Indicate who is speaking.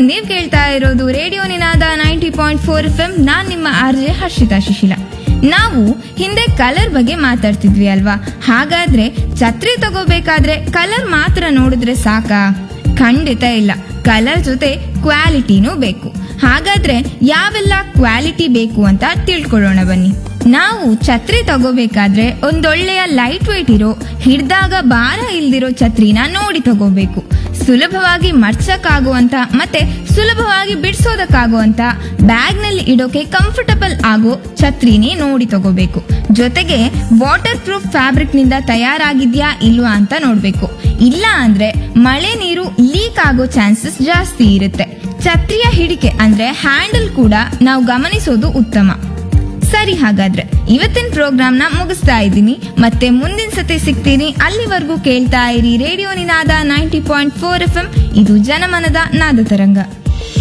Speaker 1: ನೀವ್ ಕೇಳ್ತಾ ಇರೋದು radio Ninada ninety point four F M ನಾನ್ ನಿಮ್ಮ ಆರ್ ಜೆ ಹರ್ಷಿತಾ ಶಿಶಿಲ ನಾವು ಹಿಂದೆ ಕಲರ್ ಬಗ್ಗೆ ಮಾತಾಡ್ತಿದ್ವಿ ಅಲ್ವಾ ಹಾಗಾದ್ರೆ ಛತ್ರಿ ತಗೋಬೇಕಾದ್ರೆ ಕಲರ್ ಮಾತ್ರ ನೋಡಿದ್ರೆ ಸಾಕಾ ಖಂಡಿತ ಇಲ್ಲ ಕಲರ್ ಜೊತೆ ಕ್ವಾಲಿಟಿನೂ ಬೇಕು ಹಾಗಾದ್ರೆ ಯಾವೆಲ್ಲ ಕ್ವಾಲಿಟಿ ಬೇಕು ಅಂತ ತಿಳ್ಕೊಳ್ಳೋಣ ಬನ್ನಿ ನಾವು ಛತ್ರಿ ತಗೋಬೇಕಾದ್ರೆ ಒಂದೊಳ್ಳೆಯ ಲೈಟ್ ವೇಟ್ ಇರೋ ಹಿಡ್ದಾಗ ಭಾರ ಇಲ್ದಿರೋ ಛತ್ರಿನ ನೋಡಿ ತಗೋಬೇಕು ಸುಲಭವಾಗಿ ಮಡ್ಸಕ್ಕಾಗುವಂತ ಮತ್ತೆ ಸುಲಭವಾಗಿ ಬಿಡಿಸೋದಕ್ಕಾಗುವಂತ ಬ್ಯಾಗ್ನಲ್ಲಿ ಇಡೋಕೆ ಕಂಫರ್ಟಬಲ್ ಆಗೋ ಛತ್ರಿನೇ ನೋಡಿ ತಗೋಬೇಕು ಜೊತೆಗೆ ವಾಟರ್ ಪ್ರೂಫ್ ಫ್ಯಾಬ್ರಿಕ್ ನಿಂದ ತಯಾರಾಗಿದ್ಯಾ ಇಲ್ವಾ ಅಂತ ನೋಡ್ಬೇಕು ಇಲ್ಲ ಅಂದ್ರೆ ಮಳೆ ನೀರು ಲೀಕ್ ಆಗೋ ಚಾನ್ಸಸ್ ಜಾಸ್ತಿ ಇರುತ್ತೆ ಛತ್ರಿಯ ಹಿಡಿಕೆ ಅಂದ್ರೆ ಹ್ಯಾಂಡಲ್ ಕೂಡ ನಾವು ಗಮನಿಸೋದು ಉತ್ತಮ ಸರಿ ಹಾಗಾದ್ರೆ ಇವತ್ತಿನ ಪ್ರೋಗ್ರಾಮ್ನ ಮುಗಿಸ್ತಾ ಇದ್ದೀನಿ ಮತ್ತೆ ಮುಂದಿನ ಸತಿ ಸಿಗ್ತೀನಿ ಅಲ್ಲಿವರೆಗೂ ಕೇಳ್ತಾ ಇರಿ radio Ninada ninety point four F M ಇದು ಜನಮನದ ನಾದ ತರಂಗ